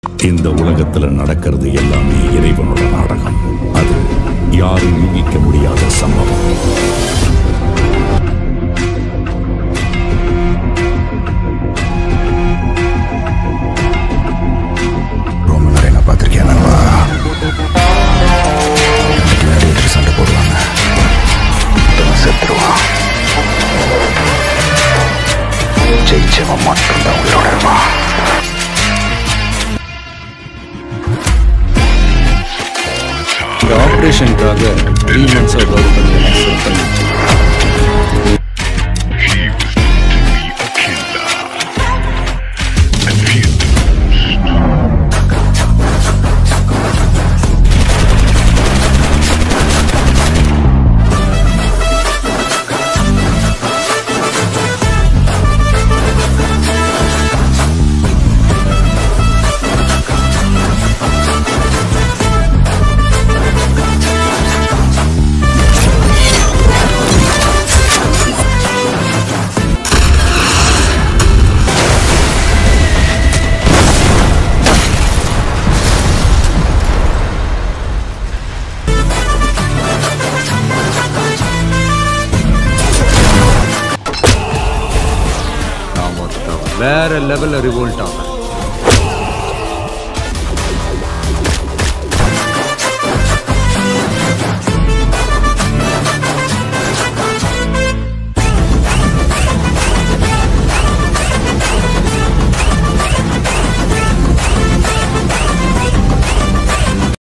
இந்த உலகத்துல நடக்கிறது எல்லாமே இறைவனோட நாடகம் அது யாரும் யூகிக்க முடியாத சம்பவம் ரொம்ப நிறைய நான் பார்த்துருக்கேன் நண்பா எனக்கு பின்னாடி ஒருத்தர் சண்டை போடுவாங்க ஒருத்தவன் செத்துருவான் ஜெயிச்சவன் மட்டும்தான் உயிரோட இருப்பான் இந்த ஆப்ரேஷனுக்காக த்ரீ மந்த்ஸாக கவர்மெண்ட் எனக்கு செட் பண்ணிச்சு நான் மொத்தம் வேற லெவலில் ரிவோல்ட் ஆனேன்